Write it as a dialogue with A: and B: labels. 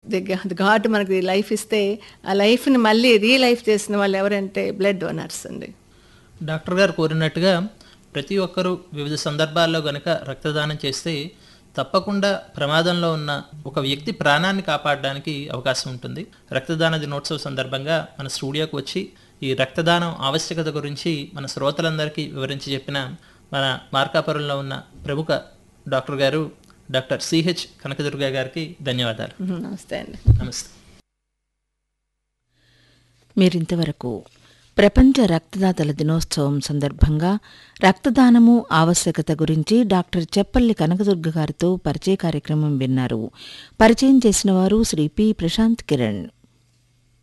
A: the God మనకి life ఇస్తే ఆ లైఫ్ని మళ్ళీ రీ లైఫ్ చేసిన వాళ్ళు ఎవరంటే బ్లడ్ డోనర్స్ అండి
B: డాక్టర్ గారు కోరినట్టుగా ప్రతి ఒక్కరూ వివిధ సందర్భాల్లో గనక రక్తదానం చేస్తే తప్పకుండా ప్రమాదంలో ఉన్న ఒక వ్యక్తి ప్రాణాన్ని కాపాడడానికి అవకాశం ఉంటుంది రక్తదాన దినోత్సవ సందర్భంగా మన స్టూడియోకి వచ్చి ఈ రక్తదానం ఆవశ్యకత గురించి మన శ్రోతలందరికీ వివరించి చెప్పిన మన మార్కాపురంలో ఉన్న ప్రముఖ డాక్టర్ గారు డాక్టర్ సిహెచ్ కనకదుర్గ గారికి ధన్యవాదాలు
A: నమస్తే అండి
B: నమస్తే
C: మీరింతవరకు ప్రపంచ రక్తదాతల దినోత్సవం సందర్భంగా రక్తదానము ఆవశ్యకత గురించి డాక్టర్ చెప్పల్లి కనకదుర్గ గారితో పరిచయ కార్యక్రమం విన్నారు పరిచయం చేసిన వారు శ్రీ పి ప్రశాంత్ కిరణ్